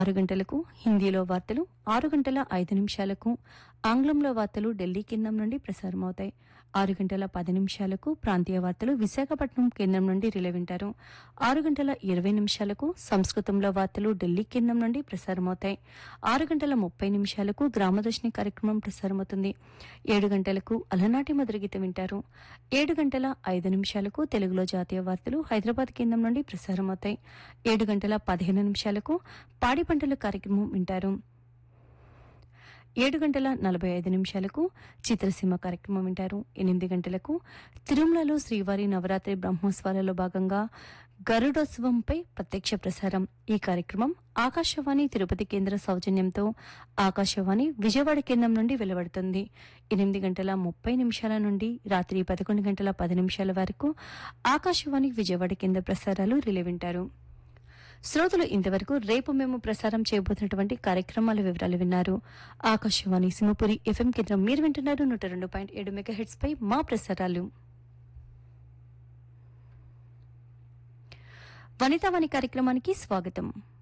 ఆరు గంటలకు హిందీలో వార్తలు ఆరు గంటల ఐదు నిమిషాలకు ఆంగ్లంలో వార్తలు ఢిల్లీ కేంద్రం నుండి ప్రసారమవుతాయి ఆరు గంటల పది నిమిషాలకు ప్రాంతీయ వార్తలు విశాఖపట్నం కేంద్రం నుండి రిలే వింటారు ఆరు గంటల ఇరవై నిమిషాలకు సంస్కృతంలో వార్తలు ఢిల్లీ కేంద్రం నుండి ప్రసారమవుతాయి ఆరు గంటల ముప్పై నిమిషాలకు గ్రామదర్శిని కార్యక్రమం ప్రసారమవుతుంది ఏడు గంటలకు అలనాటి మధుర గీతం వింటారు ఏడు గంటల ఐదు నిమిషాలకు తెలుగులో జాతీయ వార్తలు హైదరాబాద్ కేంద్రం నుండి ప్రసారమవుతాయి ఏడు గంటల పదిహేను నిమిషాలకు పాడి పంటల కార్యక్రమం వింటారు ఏడు గంటల నలభై ఐదు నిమిషాలకు చిత్రసీమ కార్యక్రమం వింటారు ఎనిమిది గంటలకు తిరుమలలో శ్రీవారి నవరాత్రి బ్రహ్మోత్సవాలలో భాగంగా గరుడోత్సవంపై ప్రత్యక్ష ప్రసారం ఈ కార్యక్రమం ఆకాశవాణి తిరుపతి కేంద్ర సౌజన్యంతో ఆకాశవాణి విజయవాడ కేంద్రం నుండి వెలువడుతుంది ఎనిమిది గంటల ముప్పై నిమిషాల నుండి రాత్రి పదకొండు గంటల పది నిమిషాల వరకు ఆకాశవాణి విజయవాడ కేంద్ర ప్రసారాలు రిలే వింటారు శ్రోతలు ఇంతవరకు రేపు మేము ప్రసారం చేయబోతున్నటువంటి కార్యక్రమాల వివరాలు విన్నారు ఆకాశవాణి సింహపురి ఎఫ్ఎం కేంద్రం మీరు వింటున్నారు నూట రెండు పాయింట్ ఏడు మెగా హెడ్స్ పై మా ప్రసారాలు వనితావాణి కార్యక్రమానికి స్వాగతం